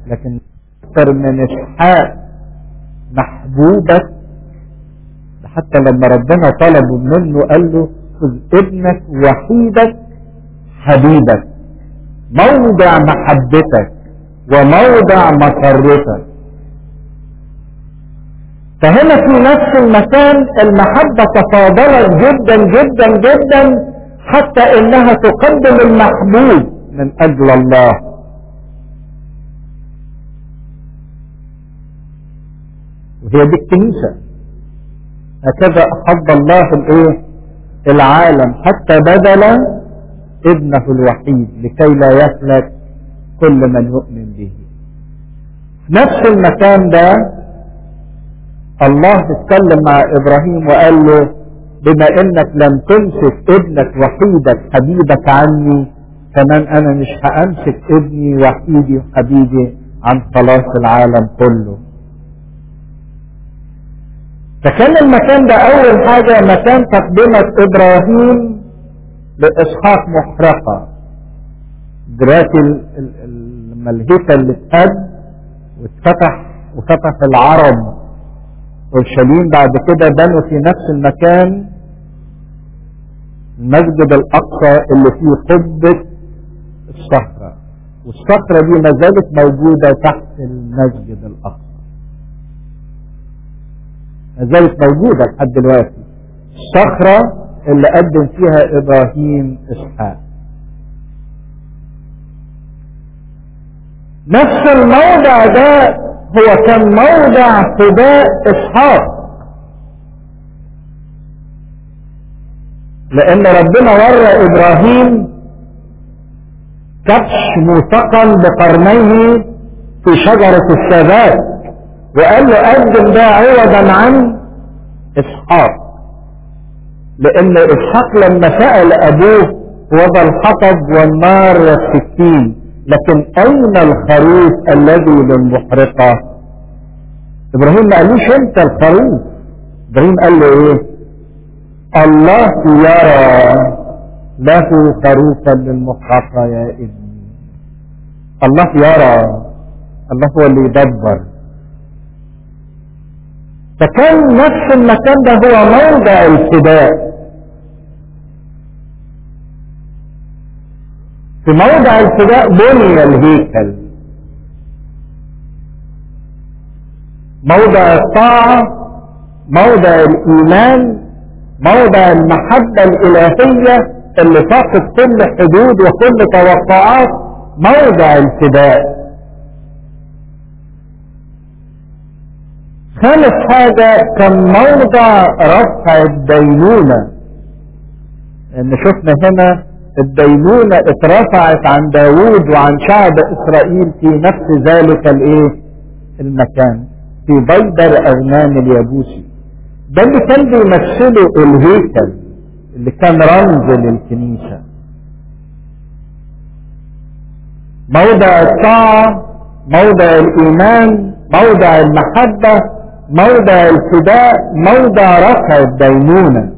لكن اكثر من اسحاق محبوبك حتى لما ربنا طلب منه قال له خذ ابنك وحيدك حبيبك موضع محبتك وموضع مسرتك فهنا في نفس المكان المحبة تفاضلت جدا جدا جدا حتى انها تقدم المحبوب من اجل الله وهي دي الكنيسة هكذا احب الله الايه العالم حتى بدل ابنه الوحيد لكي لا يهلك كل من يؤمن به نفس المكان ده الله اتكلم مع ابراهيم وقال له بما انك لم تمسك ابنك وحيدك حبيبك عني كمان انا مش هامسك ابني وحيدي وحبيبي عن خلاص العالم كله فكان المكان ده اول حاجة مكان تقدمة ابراهيم لاسحاق محرقة دلوقتي لما الهيكل اللي اتهد واتفتح وفتح العرب اورشليم بعد كده بنوا في نفس المكان المسجد الاقصى اللي فيه قبة الصخرة والصخرة دي ما زالت موجودة تحت المسجد الاقصى ما زالت موجودة لحد دلوقتي الصخرة اللي قدم فيها ابراهيم اسحاق نفس الموضع ده هو كان موضع فداء اسحاق لان ربنا ورى ابراهيم كبش مثقل بقرنيه في شجرة الشباب وقال له قدم ده عوضا عن اسحاق لان اسحاق لما سأل ابوه وضع الحطب والنار والسكين لكن اين الخروف الذي للمحرقة ابراهيم ما قالوش انت الخروف ابراهيم قال له ايه الله يرى له خروفا للمحرقة يا ابني الله يرى الله هو اللي يدبر فكان نفس المكان ده هو موضع الفداء في موضع الفداء بني الهيكل موضع الطاعة موضع الإيمان موضع المحبة الإلهية اللي فاقت كل حدود وكل توقعات موضع الفداء ثالث حاجة كان موضع رفع الدينونة ان شفنا هنا الدينونة اترفعت عن داوود وعن شعب اسرائيل في نفس ذلك الايه المكان في بيدر اغنام اليابوسي ده اللي كان بيمثله الهيكل اللي كان رمز للكنيسة موضع الطاعة موضع الايمان موضع المحبة موضع الفداء موضع رفع الدينونه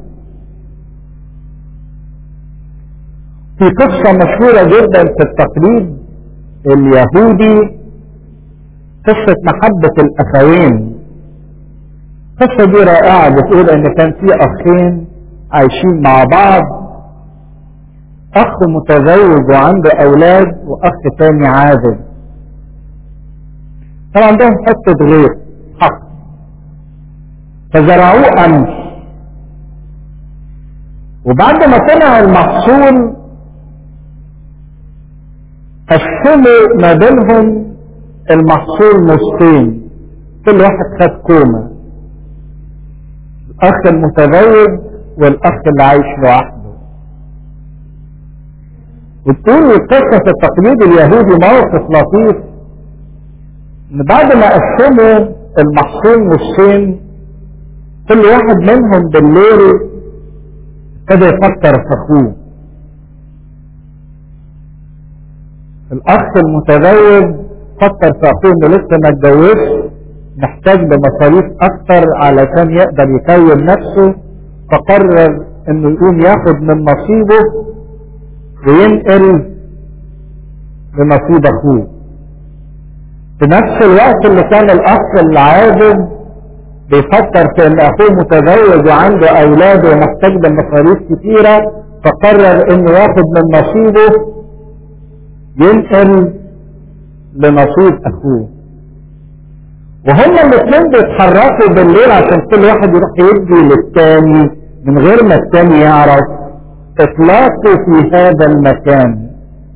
في قصة مشهورة جدا في التقليد اليهودي قصة محبة الأخوين القصة دي رائعة بتقول إن كان في أخين عايشين مع بعض أخ متزوج وعنده أولاد وأخ تاني عازب كان عندهم حتة غير حق فزرعوه أمس وبعد ما طلع المحصول قسموا ما بينهم المحصول نصين كل واحد خد كومة الأخ المتزوج والأخ اللي عايش لوحده وتقول القصة في التقليد اليهودي موقف لطيف ان بعد ما قسموا المحصول نصين كل واحد منهم بالليل ابتدى يفكر في اخوه الاخ المتزوج فكر في اخوه انه لسه ما اتجوزش محتاج لمصاريف اكتر علشان يقدر يكون نفسه فقرر انه يقوم ياخد من نصيبه وينقل لنصيب اخوه في نفس الوقت اللي كان الاخ العابد بيفكر في ان اخوه متزوج وعنده اولاد ومحتاج لمصاريف كتيره فقرر انه ياخد من نصيبه ينقل لنصيب اخوه وهما الاثنين بيتحركوا بالليل عشان كل واحد يروح يدي للتاني من غير ما التاني يعرف اطلاقه في هذا المكان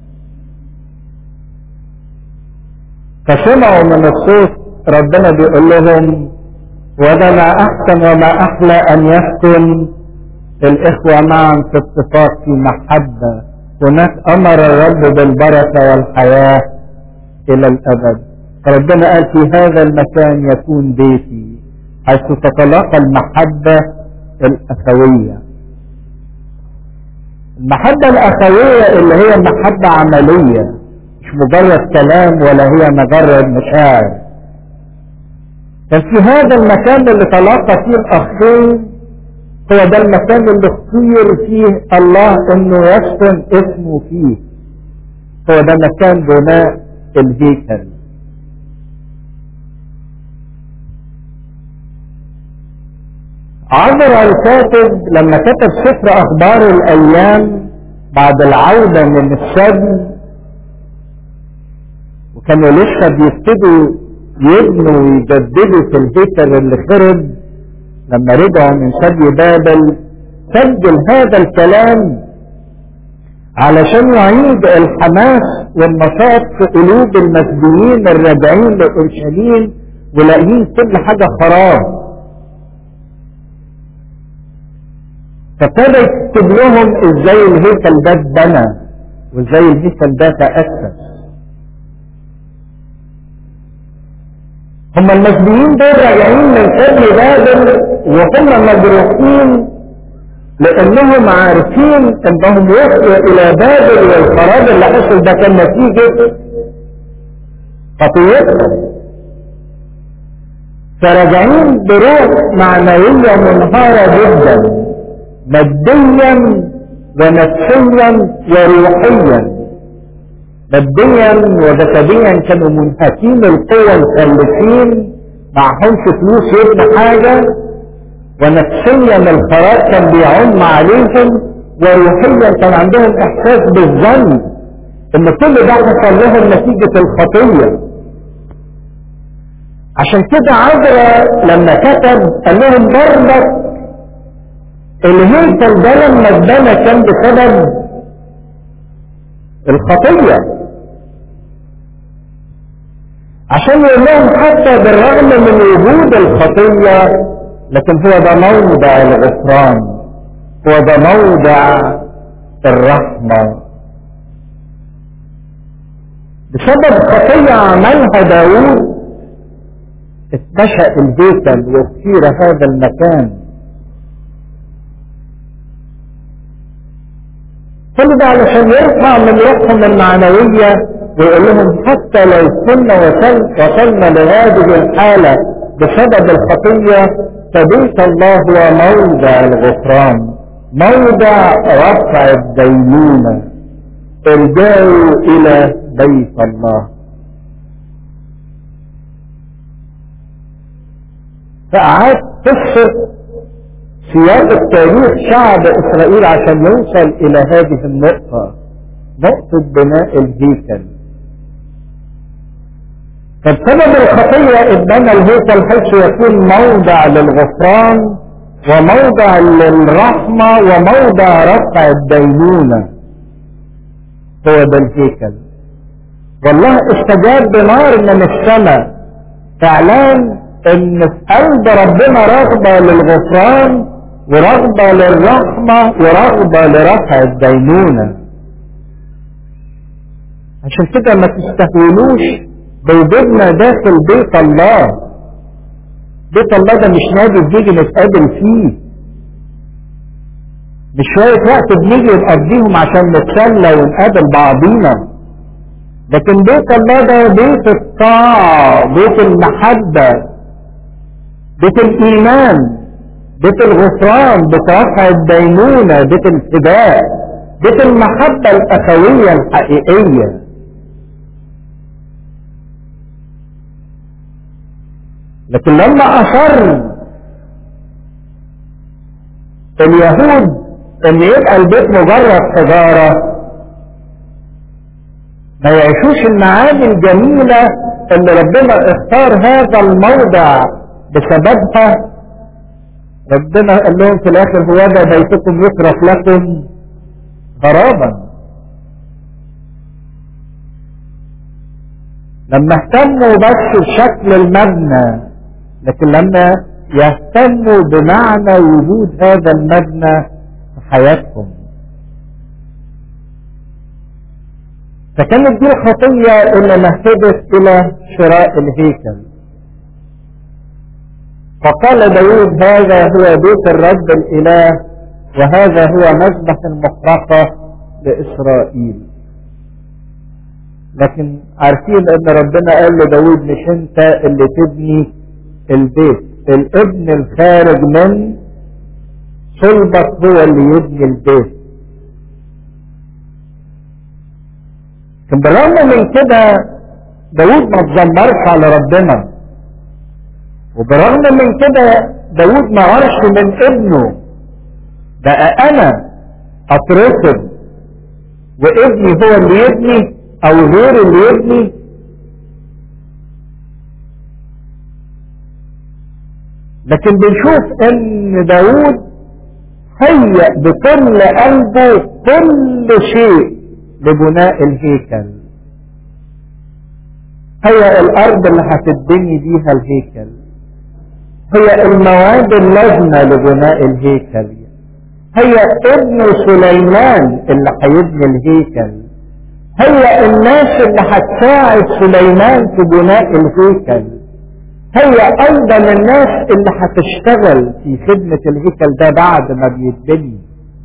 فسمعوا من الصوت ربنا بيقول لهم وده ما احسن وما احلى ان يسكن الاخوة معا في اتفاق في محبة هناك امر الرب بالبركة والحياة الى الابد فربنا قال في هذا المكان يكون بيتي حيث تتلاقى المحبة الاخوية المحبة الاخوية اللي هي محبة عملية مش مجرد كلام ولا هي مجرد مشاعر كان في هذا المكان اللي تلاقى فيه الاخين هو ده المكان اللي اختير فيه الله انه يسكن اسمه فيه هو ده مكان بناء الهيكل عبر الكاتب لما كتب سفر اخبار الايام بعد العودة من السجن وكانوا لسه بيبتدوا يبنوا ويجددوا في الهيكل اللي خرب لما رجعوا من سبي بابل سجل هذا الكلام علشان يعيد الحماس والنشاط في قلوب المسبيين الراجعين لاورشليم ولاقيين كل حاجه خراب فابتدى يكتب لهم ازاي الهيكل ده اتبنى وازاي الهيكل ده تاسس هم المسبيين دول راجعين من سجن بابل وهم مجروحين لانهم عارفين انهم وصلوا الى بابل والخراب اللي حصل ده كان نتيجة خطيئتهم فراجعين بروح معنوية منهارة جدا ماديا ونفسيا وروحيا ماديا وجسديا كانوا منهكين القوة مخلفين معهمش فلوس يبنوا حاجة ونفسيا الخراب كان بيعم عليهم وروحيا كان عندهم احساس بالذنب ان كل ده حصل لهم نتيجة الخطية عشان كده عذرا لما كتب قال لهم برضك الهيكل ده لما اتبنى كان بسبب الخطيه عشان يقول لهم حتى بالرغم من وجود الخطية لكن هو ده موضع الغفران هو ده موضع الرحمة بسبب خطية عملها داود اتنشأ الهيكل واختير هذا المكان كل ده علشان يرفع من روحهم المعنوية ويقول لهم حتى لو كنا وصل وصلنا لهذه الحالة بسبب الخطية فبيت الله هو موضع الغفران موضع رفع الدينونة ارجعوا الى بيت الله فأعاد قصة سياق التاريخ شعب إسرائيل عشان يوصل إلى هذه النقطة نقطة بناء الهيكل فبسبب الخطية اتبنى الهيكل حيث يكون موضع للغفران وموضع للرحمة وموضع رفع الدينونة هو ده الهيكل والله استجاب بنار من السماء اعلان ان في قلب ربنا رغبة للغفران ورغبة للرحمة ورغبة لرفع الدينونة عشان كده ما تستهونوش بوجودنا داخل بيت الله بيت الله ده مش نادي بنيجي نتقابل فيه مش شوية وقت بنيجي نقضيهم عشان نتسلى ونقابل بعضينا لكن بيت الله ده بيت الطاعة بيت المحبة بيت الإيمان بيت الغفران بيت رفع الدينونة بيت الفداء بيت المحبة الأخوية الحقيقية لكن لما أصر اليهود ان يبقى البيت مجرد حجارة ما يعيشوش المعاني الجميلة اللي ربنا اختار هذا الموضع بسببها ربنا قال لهم في الاخر هو ده بيتكم يصرف لكم غرابا لما اهتموا بس بشكل المبنى لكن لما يهتموا بمعنى وجود هذا المبنى في حياتهم فكانت دي الخطية اللي مهدت إلى شراء الهيكل فقال داود هذا هو بيت الرب الإله وهذا هو مذبح المحرقة لإسرائيل لكن عارفين ان ربنا قال لداود مش انت اللي تبني البيت الابن الخارج من صلبك هو اللي يبني البيت لكن بالرغم من كده داود ما تذمرش على ربنا وبرغم من كده داود ما عرش من ابنه بقى انا اترفض وابني هو اللي يبني او غير اللي يبني لكن بنشوف ان داود هيأ بكل قلبه كل شيء لبناء الهيكل هي الارض اللي هتتبني بيها الهيكل هي المواد اللازمة لبناء الهيكل هي ابن سليمان اللي هيبني الهيكل هي الناس اللي هتساعد سليمان في بناء الهيكل هي ايضا الناس اللي هتشتغل في خدمة الهيكل ده بعد ما بيتبني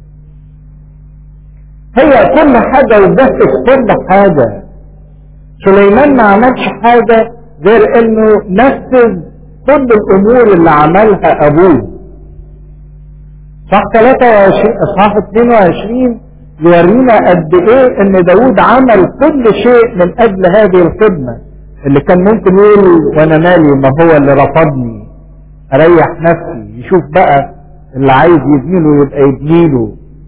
هي كل حاجة وبس كل حاجة سليمان ما عملش حاجة غير انه نفذ كل الامور اللي عملها ابوه صح 23 اصحاح 22 يورينا قد ايه ان داود عمل كل شيء من اجل هذه الخدمة اللي كان ممكن يقول وانا مالي ما هو اللي رفضني اريح نفسي يشوف بقى اللي عايز يبنيله يبقى يبنيله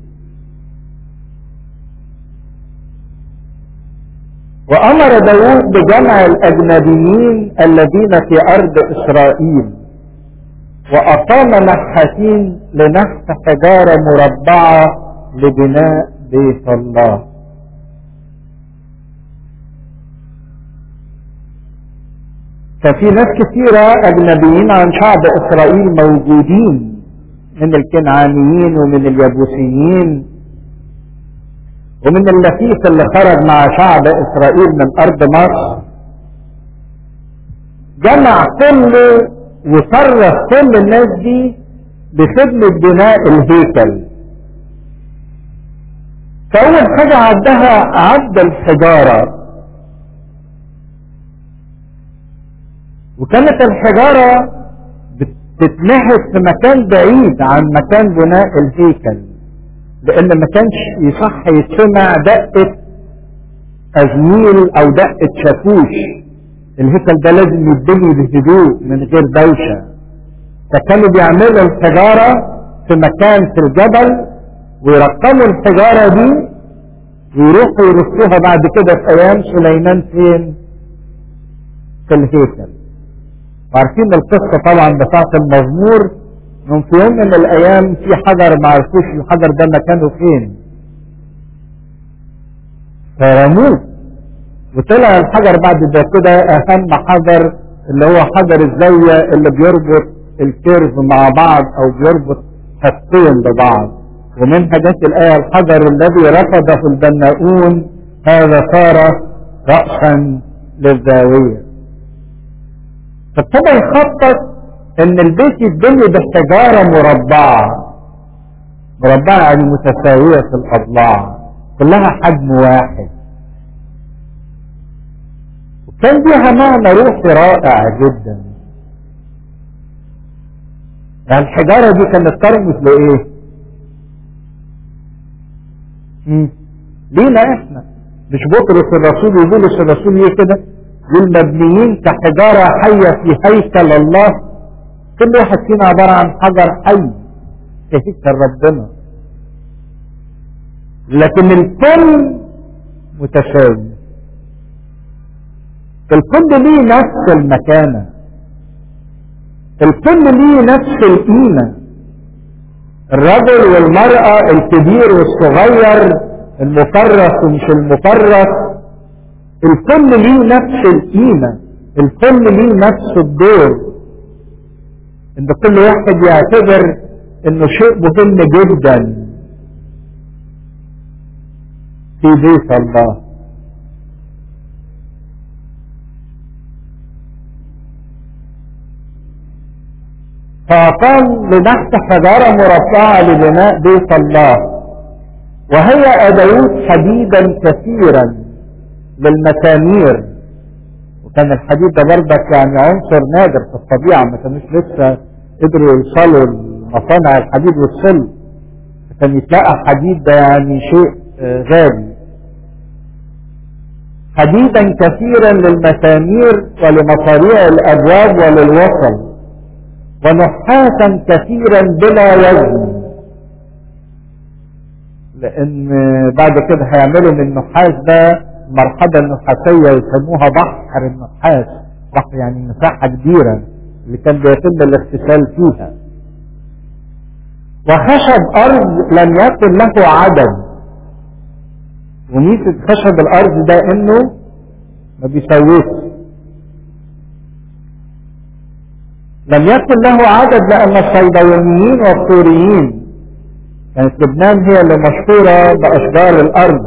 وامر داود بجمع الاجنبيين الذين في ارض اسرائيل واقام نحاتين لنحت حجارة مربعة لبناء بيت الله ففي ناس كثيرة أجنبيين عن شعب إسرائيل موجودين من الكنعانيين ومن اليبوسيين ومن اللفيف اللي خرج مع شعب إسرائيل من أرض مصر جمع كل وصرف كل الناس دي بخدمة بناء الهيكل فأول حاجة عدها عد الحجارة وكانت الحجارة بتتنحت في مكان بعيد عن مكان بناء الهيكل لأن ما كانش يصح يتسمع دقة أزميل أو دقة شاكوش الهيكل ده لازم يتبني بهدوء من غير دوشة فكانوا بيعملوا الحجارة في مكان في الجبل ويرقموا الحجارة دي ويروحوا يرصوها بعد كده في أيام سليمان فين؟ في الهيكل وعارفين القصة طبعا بتاعة المزمور من في يوم من الأيام في حجر ما عرفوش الحجر ده مكانه فين فرموه وطلع الحجر بعد ده كده أهم حجر اللي هو حجر الزاوية اللي بيربط الكيرف مع بعض أو بيربط خطين ببعض ومنها جت الآية الحجر الذي رفضه البناؤون هذا صار رأسا للزاوية فابتدى يخطط ان البيت يتبني بحجارة مربعة مربعة يعني متساوية في الأضلاع كلها حجم واحد وكان ليها معنى روحي رائع جدا يعني الحجارة دي كانت ترمز لإيه؟ مم. لينا احنا مش بطرس الرسول وبولس الرسول ايه كده للمبنيين كحجارة حية في هيكل الله كل واحد فينا عبارة عن حجر حي في هيكل ربنا لكن الكل متساوي الكل ليه نفس المكانة الكل ليه نفس القيمة الرجل والمرأة الكبير والصغير المكرس ومش المكرس الكل ليه نفس القيمة الكل ليه نفس الدور ان كل واحد يعتبر انه شيء مهم جدا في بيت الله فقام لنحت حجارة مرفعة لبناء بيت الله وهي أدوات حديدا كثيرا للمسامير وكان الحديد ده برضك يعني عنصر نادر في الطبيعة ما كانوش لسه قدروا يوصلوا لمصانع الحديد والصلب كان يتلاقى حديد ده يعني شيء غالي حديدا كثيرا للمسامير ولمصاريع الابواب وللوصل ونحاسا كثيرا بلا وزن لان بعد كده هيعملوا من النحاس ده مرحلة النحاسية يسموها بحر النحاس بحر يعني مساحة كبيرة اللي كان بيتم الاغتسال فيها وخشب ارض لم يكن له عدد وميزة خشب الارض ده انه ما بيسويش لم يكن له عدد لان الصيدليين والسوريين كانت لبنان هي اللي مشهورة باشجار الارض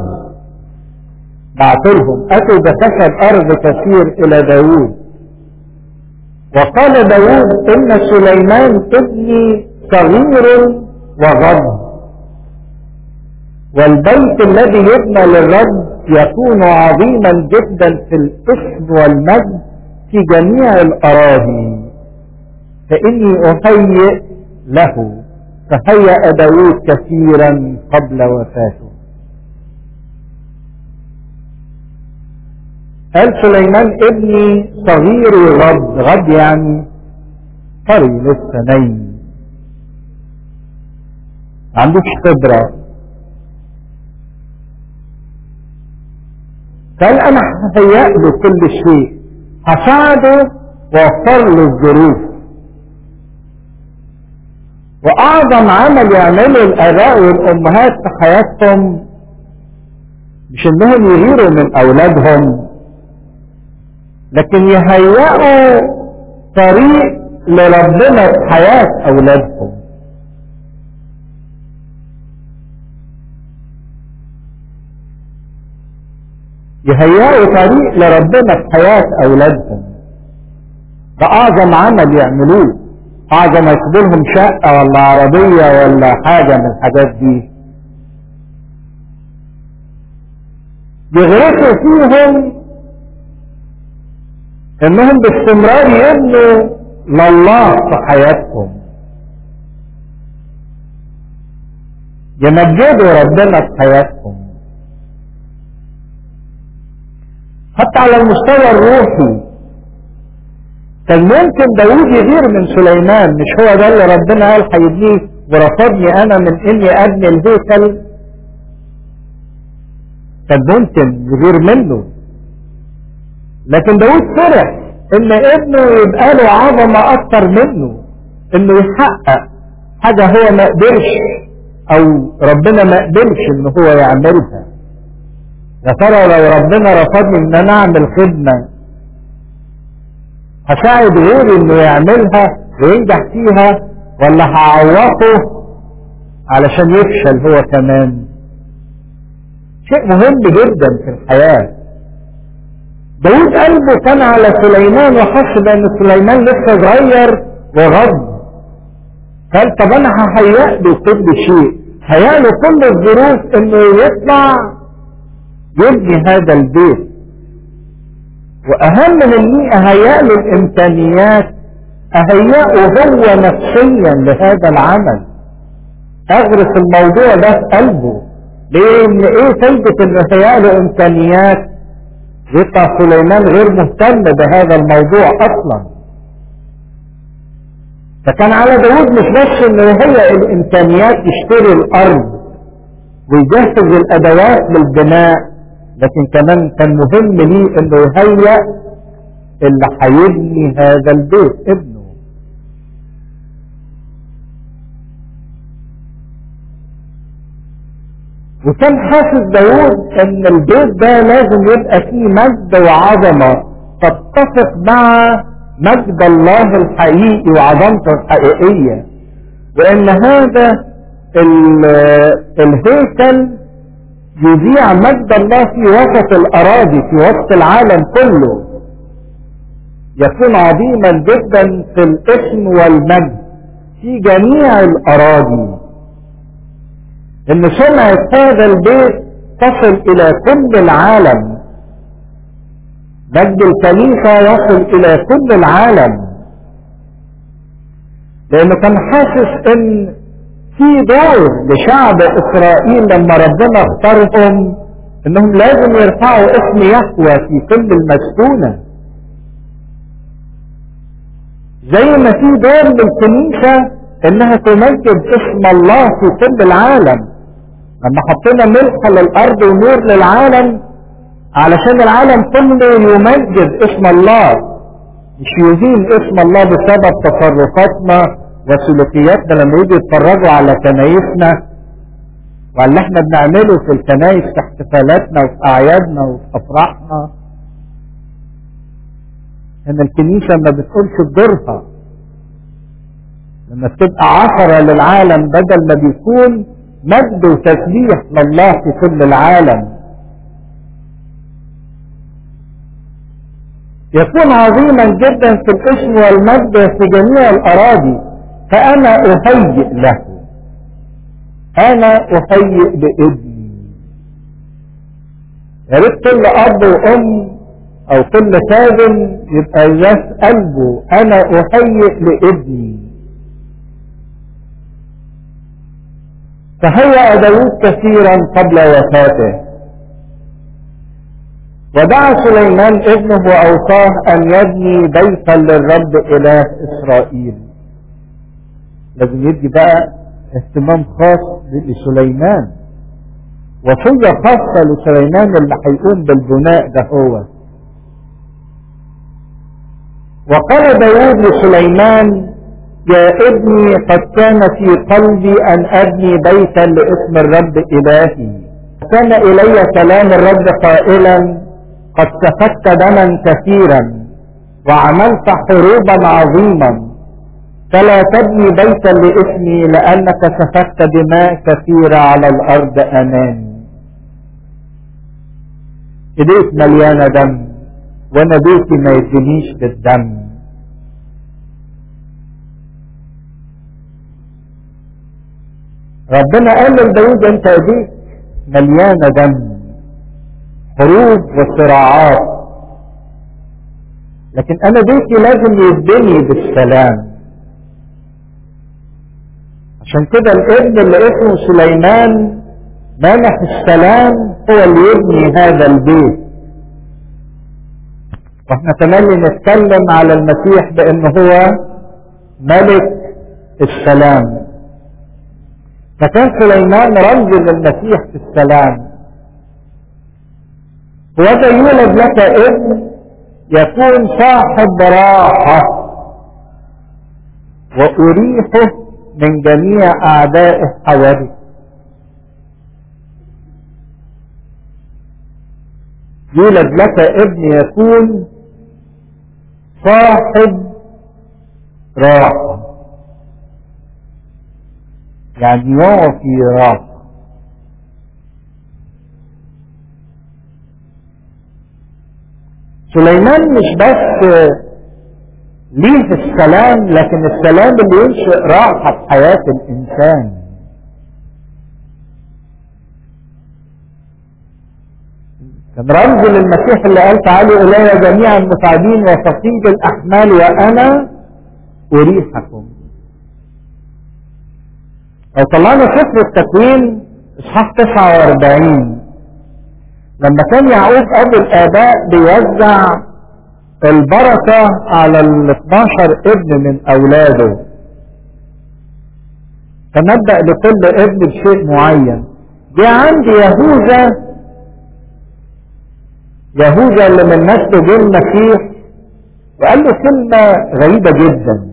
بعتلهم اتوا بخشب ارض كثير الى داوود وقال داوود ان سليمان ابني صغير وغض والبيت الذي يبنى للرب يكون عظيما جدا في الاسم والمجد في جميع الاراضي فاني اهيئ له فهيأ داود كثيرا قبل وفاته قال سليمان ابني صغير غض غض يعني طري لسه نايم ما عندوش خبره قال انا ههيأ له كل شيء هساعده واوفر له الظروف واعظم عمل يعمله الاباء والامهات في حياتهم مش انهم يغيروا من اولادهم لكن يهيئوا طريق لربنا في حياة اولادهم يهيئوا طريق لربنا في حياة أولادهم ده أعظم عمل يعملوه أعظم يكتبوا لهم شقة ولا عربية ولا حاجة من الحاجات دي يغرسوا فيهم انهم باستمرار يبنوا لله في حياتهم يمجدوا ربنا في حياتهم حتى على المستوى الروحي كان ممكن داوود يغير من سليمان مش هو ده اللي ربنا قال هيبنيه ورفضني انا من اني ابني الهيكل كان ممكن يغير منه لكن داوود فرح ان ابنه يبقى له عظمة اكتر منه انه يحقق حاجة هو ما قدرش او ربنا ما قدرش ان هو يعملها يا ترى لو ربنا رفضني ان انا اعمل خدمة هساعد غيري انه يعملها وينجح فيها ولا هعوقه علشان يفشل هو كمان شيء مهم جدا في الحياة داود قلبه كان على سليمان وحسب ان سليمان لسه صغير وغض قال طب انا ههيأ له كل شيء هيأ له كل الظروف انه يطلع يبني هذا البيت واهم من اني اهيأ له الامكانيات اهيئه هو نفسيا لهذا العمل اغرس الموضوع ده في قلبه لان ايه فايدة انه اهيأ له امكانيات يبقى سليمان غير مهتم بهذا الموضوع اصلا فكان على داود مش بس انه يهيئ الامكانيات يشتري الارض ويجهز الادوات للبناء لكن كمان كان مهم ليه انه يهيئ اللي هيبني هذا البيت ابنه وكان حاسس داود ان البيت ده لازم يبقى فيه مجد وعظمة تتفق مع مجد الله الحقيقي وعظمته الحقيقية وان هذا الهيكل يذيع مجد الله في وسط الاراضي في وسط العالم كله يكون عظيما جدا في الاسم والمجد في جميع الاراضي ان سمعة هذا البيت تصل الى كل العالم مجد الكنيسة يصل الى كل العالم لانه كان حاسس ان في دور لشعب اسرائيل لما ربنا اختارهم انهم لازم يرفعوا اسم يهوى في كل المسكونة زي ما في دور للكنيسة انها تمجد اسم الله في كل العالم لما حطينا ملح للارض ونور للعالم علشان العالم كله يمجد اسم الله مش يهين اسم الله بسبب تصرفاتنا وسلوكياتنا لما يجوا يتفرجوا على كنايسنا وعلى اللي احنا بنعمله في الكنايس في احتفالاتنا وفي اعيادنا وفي افراحنا ان الكنيسه ما بتقولش بدورها لما بتبقى عثره للعالم بدل ما بيكون مجد وتسبيح لله في كل العالم يكون عظيما جدا في الاسم والمجد في جميع الاراضي فانا اهيئ له انا اهيئ لابني يا ريت كل اب وام او كل خادم يبقى يس قلبه انا اهيئ لابني فهيأ داود كثيرا قبل وفاته ودعا سليمان ابنه وأوصاه أن يبني بيتا للرب إله إسرائيل لازم يدي بقى اهتمام خاص لسليمان وصية خاصة لسليمان اللي هيقوم بالبناء ده هو وقال داود لسليمان يا ابني قد كان في قلبي أن أبني بيتا لاسم الرب إلهي كان إلي كلام الرب قائلا قد سفكت دما كثيرا وعملت حروبا عظيما فلا تبني بيتا لاسمي لأنك سفكت دماء كثيرة على الأرض أمامي إيديك مليانة دم وأنا بيتي ما يدنيش بالدم ربنا قال لداود انت ايديك مليانه دم حروب وصراعات لكن انا بيتي لازم يبني بالسلام عشان كده الابن اللي اسمه سليمان مانح السلام هو اللي يبني هذا البيت واحنا تملي نتكلم على المسيح بان هو ملك السلام فكان سليمان رمز للمسيح في السلام وهذا يولد لك ابن يكون صاحب راحة وأريحه من جميع أعدائه حواليه يولد لك ابن يكون صاحب راحة يعني يعطي راحة سليمان مش بس ليه السلام لكن السلام اللي ينشئ راحة في حياة الإنسان كان رمز للمسيح اللي قال تعالوا إلي جميعا متعبين وثقيل الأحمال وأنا أريحكم لو طلعنا سفر التكوين اصحاح 49 لما كان يعقوب ابو الاباء بيوزع البركة على ال 12 ابن من اولاده فنبدأ لكل ابن بشيء معين جه عندي يهوذا يهوذا اللي من نسله جه المسيح وقال له كلمة غريبة جدا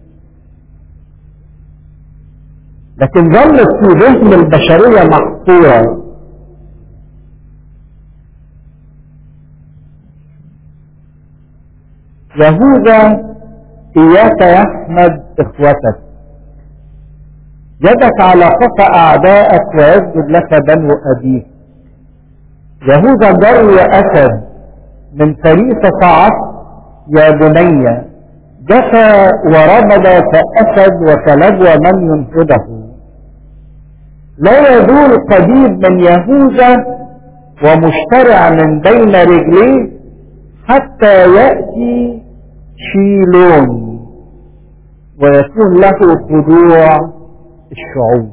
لكن ظلت في ذهن البشرية محصورة يهوذا إياك يحمد إخوتك يدك على خطى أعدائك ويسجد لك بنو أبيك يهوذا جري أسد من فريسة صعد يا بني جفى ورمد كأسد وكلجوى من ينفذه لا يزول قديد من يهوذا ومشترع من بين رجليه حتى يأتي شيلون ويكون له خضوع الشعوب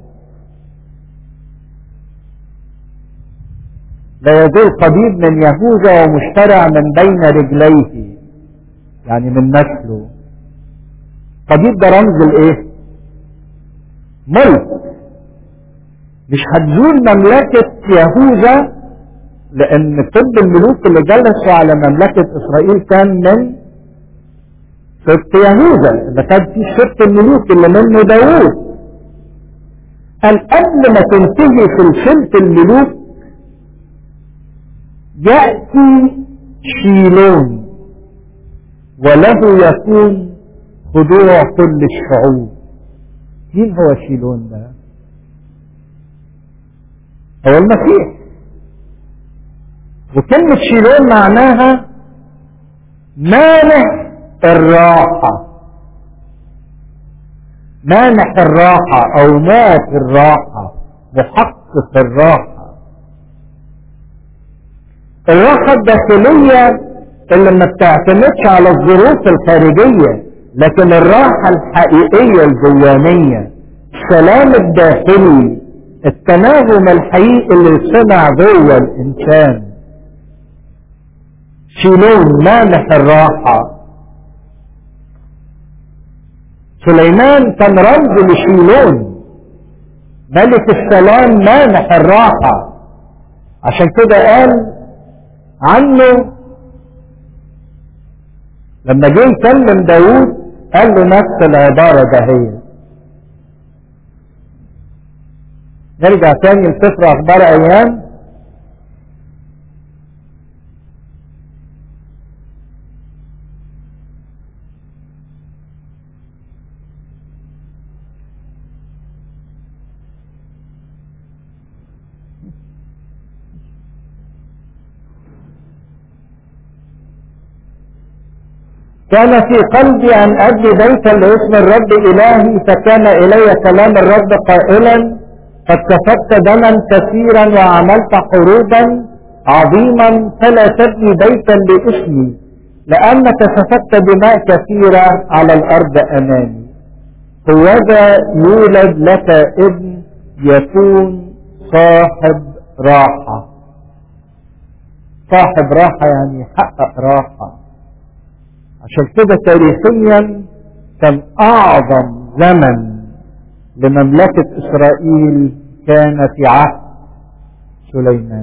لا يزول قديد من يهوذا ومشترع من بين رجليه يعني من نسله قديد ده رمز الايه ملك مش هتزول مملكة يهوذا لان كل الملوك اللي جلسوا على مملكة اسرائيل كان من سبط يهوذا اللي كان في سبط الملوك اللي منه داوود قال قبل ما تنتهي في سبط الملوك يأتي شيلون وله يكون خضوع كل الشعوب مين هو شيلون ده هو المسيح وكلمة شيلون معناها مانح الراحة مانح الراحة او مات الراحة محقق الراحة الراحة الداخلية اللي ما بتعتمدش على الظروف الخارجية لكن الراحة الحقيقية الجوانية السلام الداخلي التناغم الحقيقي اللي يصنع جوه الانسان شيلون مانح الراحة سليمان كان رمز لشيلون ملك السلام مانح الراحة عشان كده قال عنه لما جه يكلم داوود قال له نفس العبارة ده هي نرجع تاني لسفر اخبار ايام كان في قلبي أن أبني بيتا لاسم الرب إلهي فكان إلي كلام الرب قائلا قد كسبت دما كثيرا وعملت حروبا عظيما فلا تبني بيتا لاسمي لأنك سفكت دماء كثيرة على الأرض أمامي هوذا يولد لك ابن يكون صاحب راحة صاحب راحة يعني يحقق راحة عشان كده تاريخيا كان اعظم زمن لمملكة اسرائيل كان في عهد سليمان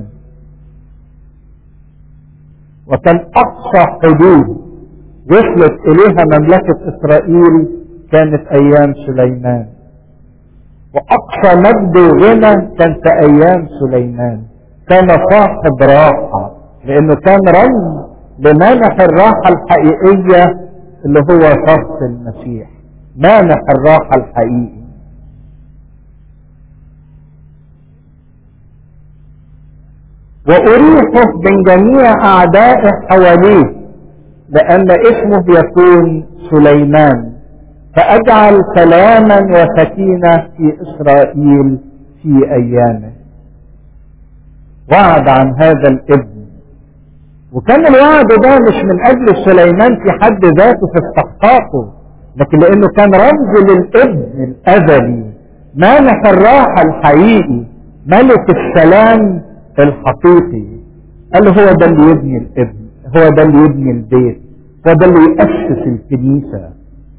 وكان اقصى حدود وصلت اليها مملكة اسرائيل كانت ايام سليمان واقصى مجد وغنى كان في ايام سليمان كان صاحب راحة لانه كان رمز لمانح الراحة الحقيقية اللي هو شخص المسيح مانح الراحة الحقيقي وأريحه من جميع أعدائه حواليه لأن اسمه يكون سليمان فأجعل سلاما وسكينة في إسرائيل في أيامه وعد عن هذا الابن وكان الوعد ده مش من اجل سليمان في حد ذاته في استحقاقه لكن لانه كان رمز للابن الازلي مانح الراحة الحقيقي ملك السلام الحقيقي قال له هو ده اللي يبني الابن هو ده اللي يبني البيت هو ده اللي يأسس الكنيسة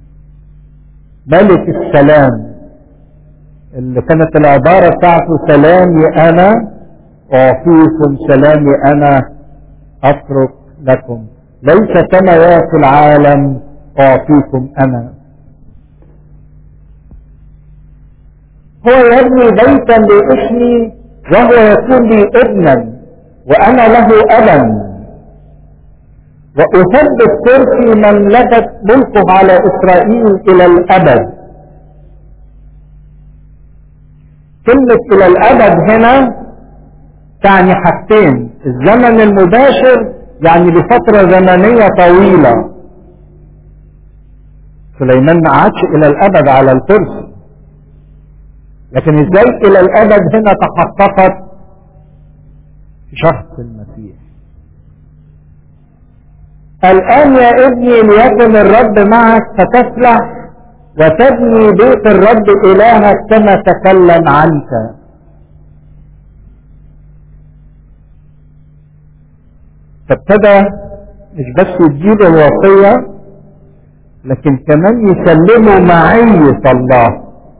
ملك السلام اللي كانت العبارة بتاعته سلامي أنا أعطيكم سلامي أنا أترك لكم ليس كما يأتي العالم أعطيكم أنا هو يبني بيتا لاسمي وهو يكون لي ابنا وأنا له أبا وأثبت كرسي مملكة ملكه على إسرائيل إلى الأبد كلمة إلى الأبد هنا تعني حاجتين الزمن المباشر يعني لفترة زمنية طويلة سليمان ما عادش إلى الأبد على الكرسي لكن ازاي إلى الأبد هنا تحققت في شخص المسيح الآن يا ابني ليكن الرب معك فتفلح وتبني بيت الرب إلهك كما تكلم عنك فابتدى مش بس يديله الوصية لكن كمان يسلمه معية الله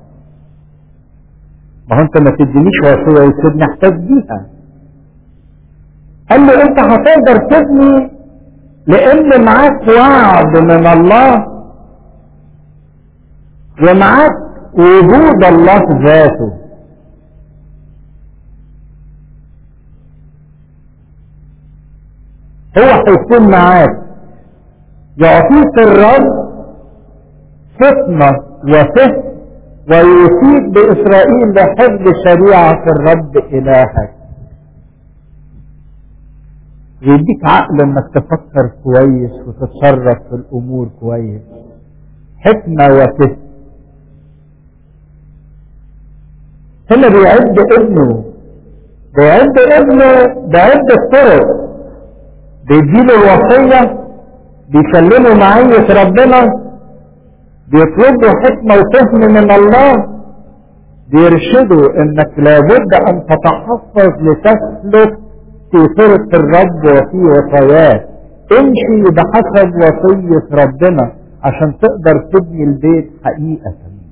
ما هو انت ما تدينيش وصية وتسيبني احتاج بيها قال له انت هتقدر تبني لان معاك وعد من الله ومعاك وجود الله ذاته هو هيكون معاك يعطيك الرب فطنة وفهم ويوصيك بإسرائيل بحفظ شريعة الرب إلهك ويديك عقل انك تفكر كويس وتتصرف في الامور كويس حكمة وفهم هنا بيعد ابنه بيعد ابنه بعد الطرق بيديله الوصية بيسلمه معية ربنا بيطلب له حكمة وفهم من الله بيرشده انك لابد ان تتحفظ لتسلك في طرق الرب وفي وصاياه امشي بحسب وصية ربنا عشان تقدر تبني البيت حقيقة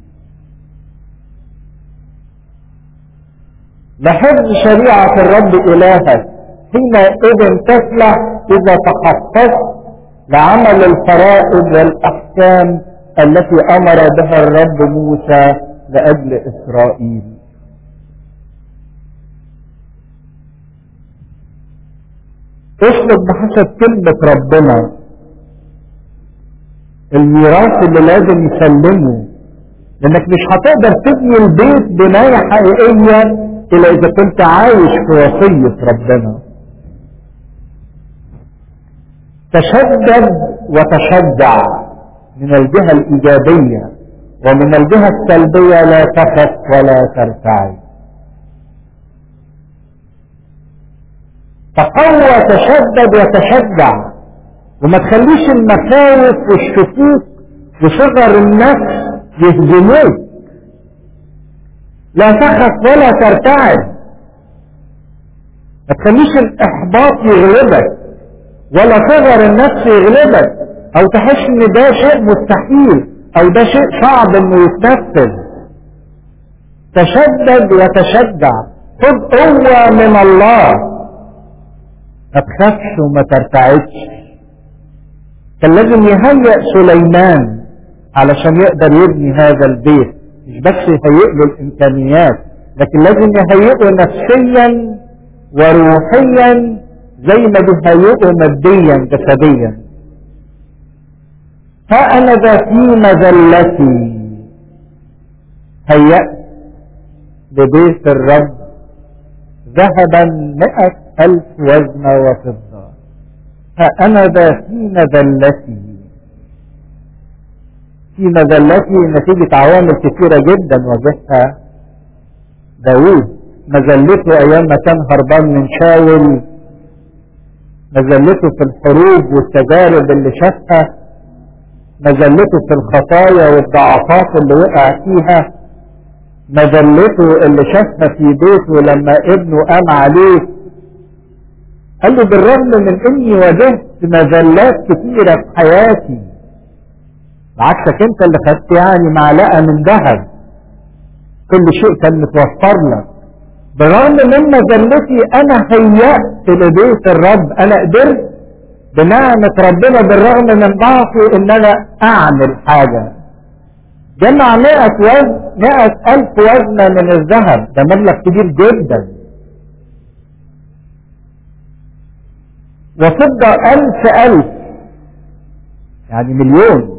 لحفظ شريعة الرب إلهك حينئذ تفلح إذا تخصصت لعمل الفرائض والأحكام التي أمر بها الرب موسى لأجل إسرائيل اسلك بحسب كلمة ربنا الميراث اللي لازم يسلمه لانك مش هتقدر تبني البيت بناية حقيقية الا اذا كنت عايش في وصية ربنا تشدد وتشجع من الجهة الايجابية ومن الجهة السلبية لا تخف ولا ترتعد تقوى تشدد وتشجع وما تخليش المخاوف والشكوك وصغر النفس يهزموك لا تخف ولا ترتعد ما تخليش الاحباط يغلبك ولا صغر النفس يغلبك او تحس ان ده شيء مستحيل او ده شيء صعب انه يتنفذ تشدد وتشجع خد قوة من الله ما تخافش وما ترتعدش كان لازم يهيئ سليمان علشان يقدر يبني هذا البيت مش بس يهيئ له الامكانيات لكن لازم يهيئه نفسيا وروحيا زي ما بيهيئه ماديا جسديا فأنا ذا في مذلتي هيأت لبيت الرب ذهبا مئة ألف وزن وفضة فأنا ذا في مذلتي في مذلتي نتيجة عوامل كثيرة جدا واجهها داوود مذلته أيام ما كان هربان من شاول مذلته في الحروب والتجارب اللي شافها مذلته في الخطايا والضعفات اللي وقع فيها مذلته اللي شافها في بيته لما ابنه قام عليه قال له بالرغم من اني واجهت مذلات كثيرة في حياتي بعكسك انت اللي خدت يعني معلقة من ذهب كل شيء كان متوفر لك بالرغم من مذلتي انا هيأت لبيت الرب انا قدرت بنعمة ربنا بالرغم من ضعفي ان انا اعمل حاجة جمع مئة وزن مئة الف وزنة من الذهب ده مبلغ كبير جدا وفضة الف الف يعني مليون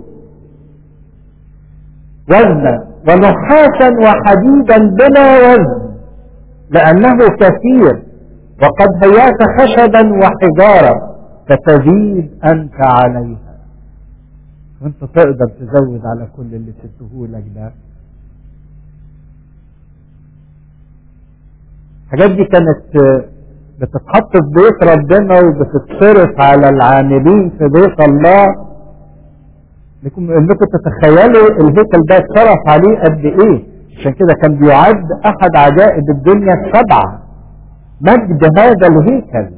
وزنا ونحاسا وحديدا بلا وزن لأنه كثير وقد هيأت خشبا وحجارة فتزيد أنت عليها وانت تقدر تزود على كل اللي سبته لك ده الحاجات دي كانت بتتحط في بيت ربنا وبتتصرف على العاملين في بيت الله انكم انكم تتخيلوا الهيكل ده اتصرف عليه قد ايه عشان كده كان بيعد احد عجائب الدنيا السبعه مجد هذا الهيكل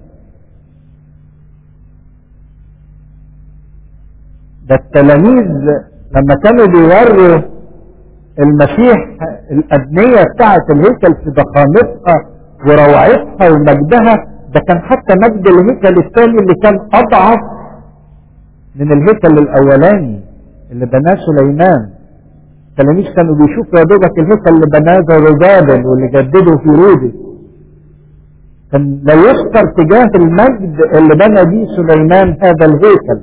ده التلاميذ لما كانوا بيوروا المسيح الأبنية بتاعة الهيكل في ضخامتها وروعتها ومجدها ده كان حتى مجد الهيكل الثاني اللي كان أضعف من الهيكل الأولاني اللي بناه سليمان التلاميذ كانوا بيشوفوا يا دوبك الهيكل اللي بناه زربابل واللي جدده في رودس كان لا يذكر تجاه المجد اللي بنى بيه سليمان هذا الهيكل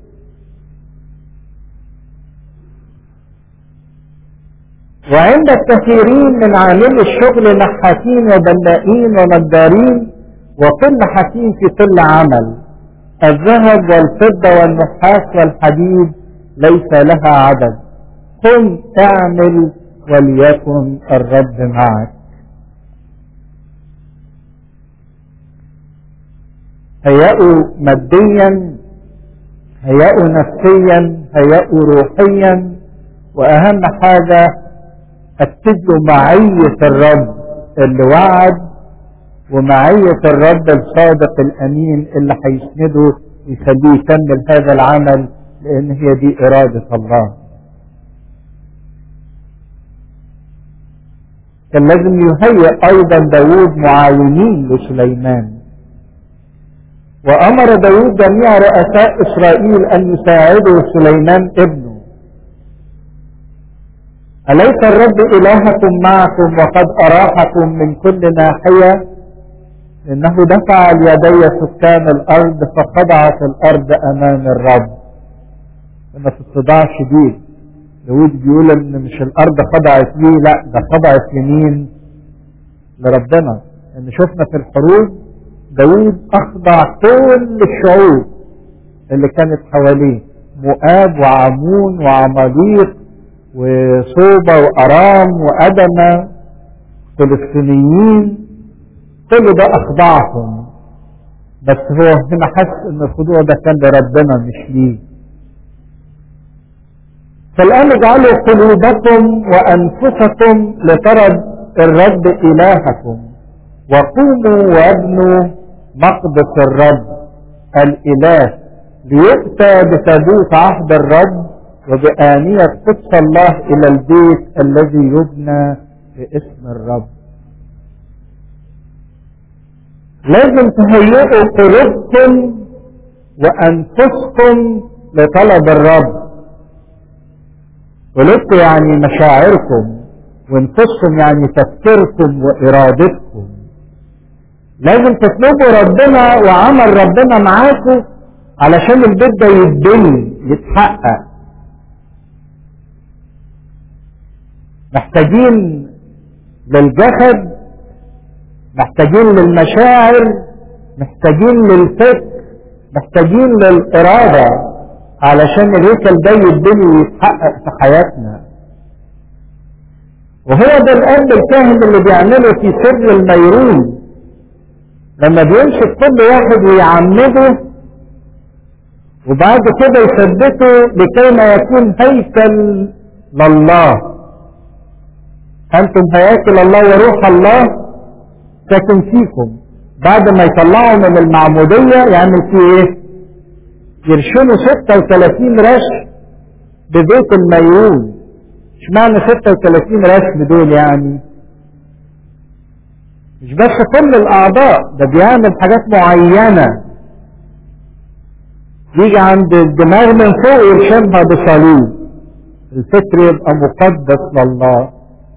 وعند الكثيرين من عاملي الشغل نحاتين وبنائين ونجارين وكل حكيم في كل عمل الذهب والفضة والنحاس والحديد ليس لها عدد قم اعمل وليكن الرب معك هيئوا ماديا هيئوا نفسيا هيئوا روحيا واهم حاجه اكتبوا معية الرب اللي وعد ومعية الرب الصادق الامين اللي هيسنده ويخليه يكمل هذا العمل لان هي دي ارادة الله كان لازم يهيئ ايضا داود معاونين لسليمان وامر داود جميع رؤساء اسرائيل ان يساعدوا سليمان ابنه أليس الرب إلهكم معكم وقد أراحكم من كل ناحية إنه دفع اليدي سكان الأرض فخضعت الأرض أمام الرب إن في الصداع شديد داود بيقول إن مش الأرض خضعت ليه لا ده خضعت لمين لربنا إن شفنا في الحروب داود أخضع كل الشعوب اللي كانت حواليه مؤاب وعمون وعماليق وصوبة وأرام وأدمة فلسطينيين كل ده أخضعهم بس هو هنا حس ان الخضوع ده كان لربنا مش ليه فالآن اجعلوا قلوبكم وأنفسكم لطرد الرب إلهكم وقوموا وابنوا مقدس الرب الإله ليؤتى بتابوت عهد الرب وبآنية قدس الله إلى البيت الذي يبنى باسم الرب لازم تهيئوا قلوبكم وأنفسكم لطلب الرب قلوبكم يعني مشاعركم وانفسكم يعني تفكيركم وإرادتكم لازم تطلبوا ربنا وعمل ربنا معاكم علشان البيت ده يتبني يتحقق محتاجين للجسد محتاجين للمشاعر محتاجين للفكر محتاجين للإرادة علشان الهيكل ده يتبني ويتحقق في حياتنا وهو ده الأب الكاهن اللي بيعمله في سر الميرون لما بيمسك كل واحد ويعمده وبعد كده يثبته لكي ما يكون هيكل لله أنتم هياكل الله وروح الله ساكن فيكم بعد ما يطلعوا من المعمودية يعمل فيه ايه يرشموا 36 رشم ببيت الميون اشمعنى 36 رسم دول يعني مش بس كل الاعضاء ده بيعمل حاجات معينة يجي عند الدماغ من فوق يرشمها بصليب الفكر يبقى مقدس لله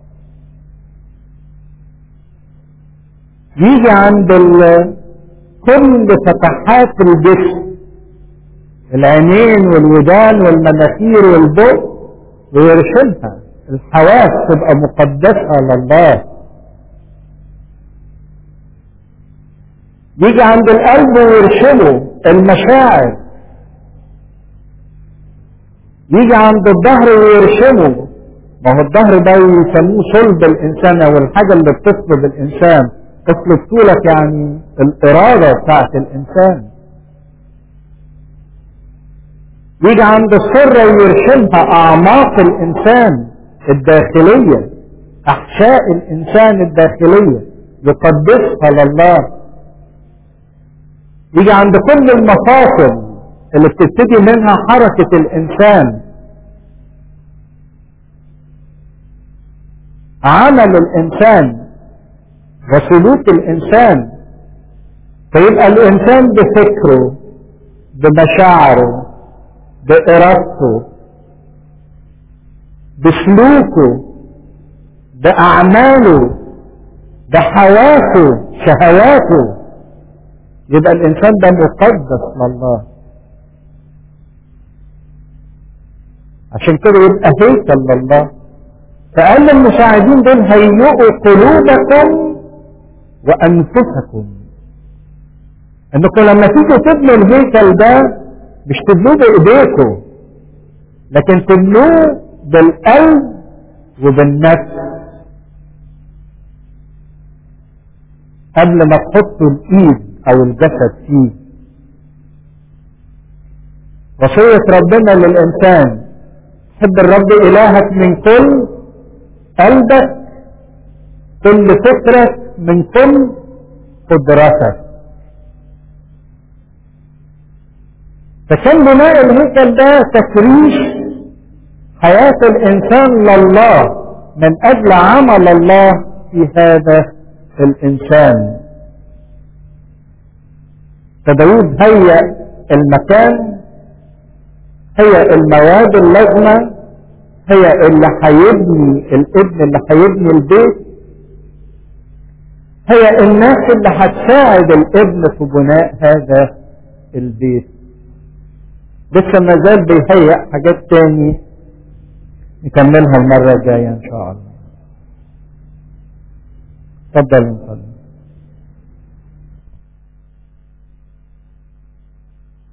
يجي عند كل فتحات الجسم العينين والودان والمناخير والبق ويرشمها الحواس تبقى مقدسة لله يجي عند القلب ويرشمه المشاعر يجي عند الظهر ويرشمه ما هو الظهر ده يسموه صلب الانسان او الحاجه اللي بتصلب الانسان تصلب طولك يعني الاراده بتاعت الانسان يجي عند السرة ويرشمها اعماق الانسان الداخليه احشاء الانسان الداخليه يقدسها لله يجي عند كل المفاصل اللي بتبتدي منها حركة الإنسان عمل الإنسان وسلوك الإنسان فيبقى الإنسان بفكره بمشاعره بإرادته بسلوكه بأعماله بحواسه شهواته يبقى الإنسان ده مقدس لله عشان كده يبقى هيكل لله فقال المساعدين دول هيئوا قلوبكم وانفسكم انكم لما تيجوا تبنوا الهيكل ده مش تبنوه بايديكم لكن تبنوه بالقلب وبالنفس قبل ما تحطوا الايد او الجسد فيه وصية ربنا للإنسان حب الرب إلهك من كل قلبك كل فكرك من كل قدرتك فكان بناء الهيكل ده تفريش حياة الإنسان لله من أجل عمل الله في هذا الإنسان فداود هيأ المكان هي المواد اللازمة هي اللي هيبني الابن اللي هيبني البيت هي الناس اللي هتساعد الابن في بناء هذا البيت لسه ما زال بيهيئ حاجات تاني نكملها المرة الجاية ان شاء الله اتفضل نصلي